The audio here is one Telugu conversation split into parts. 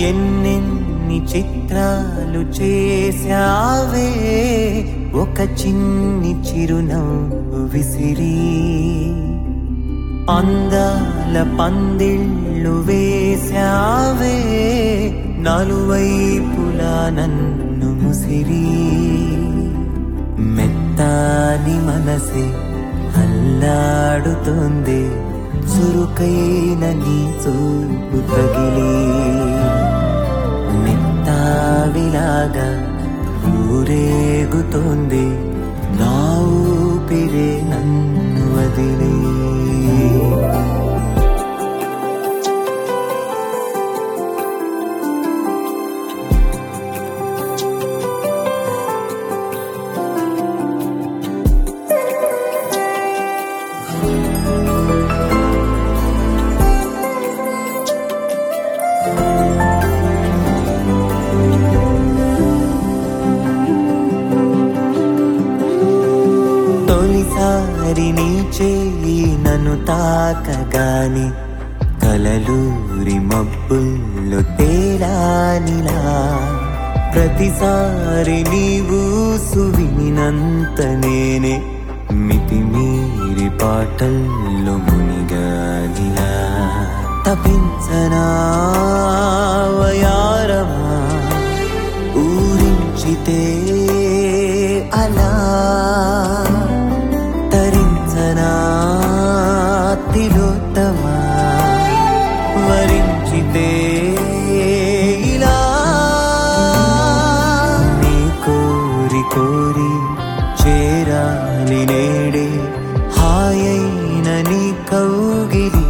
ఎన్నెన్ని చిత్రాలు చేశావే ఒక చిన్ని చిరునవ్వు విసిరి అందాల పందిళ్ళు వేశావే నలువైపులా నన్ను ముసిరి మెత్తాని మనసే అల్లాడుతుంది చురుకైన నీ చూపు తగిలి నిత్తావిలాగా ఊరేగుతోంది నా ఊపిరే నన్ను వదిలి తొలిసారి నీ చేయి నన్ను తాకగాని కలలూరి మబ్బుల్లో తేలానిలా ప్రతిసారి నీవు సువినంత నేనే మితిమీరి పాటల్లో మునిగానిలా తపించనా వయారమా ఊరించితే అలా తరించనా తిలోత్తమా వరించితే ఇలా నీ కోరి కోరి చేరాలి నేడే హాయైన నీ కౌగిలి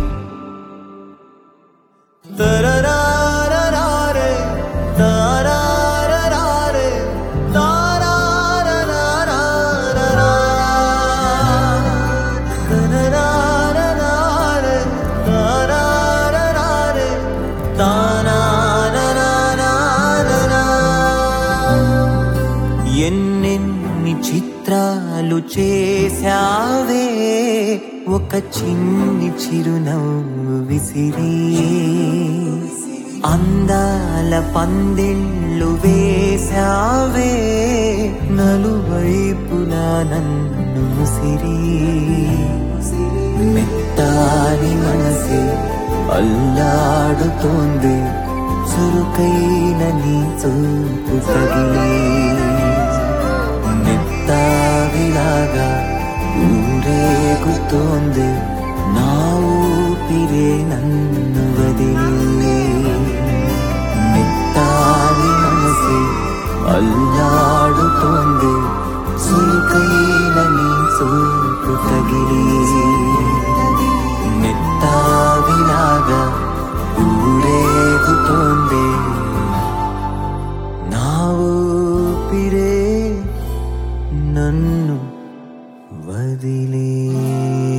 తరరారరారే, తారారరారే, తారారరారరా. తరరారరారే, తారారరారే, తానాననానాననా. ఎన్నెన్ని చిత్రాలు చేశావే ఒక చిన్ని చిరునవ్వు విసిరి అందాల పందిళ్ళు వేశావే నలువైపులా నన్ను ముసిరి మెత్తాని మనసే అల్లాడుతోంది చురుకైన నీ చూపు తగిలి నెత్తావిలాగా ఊరేగుతోంది నా ఊపిరే నన్ను వదిలి మెత్తాని మనసే అల్లాడుతోంది చురుకైన నీ చూపు తగిలి మెత్తావిలాగా ఊరేగుతోంది నా ఊపిరే నన్ను వదిలే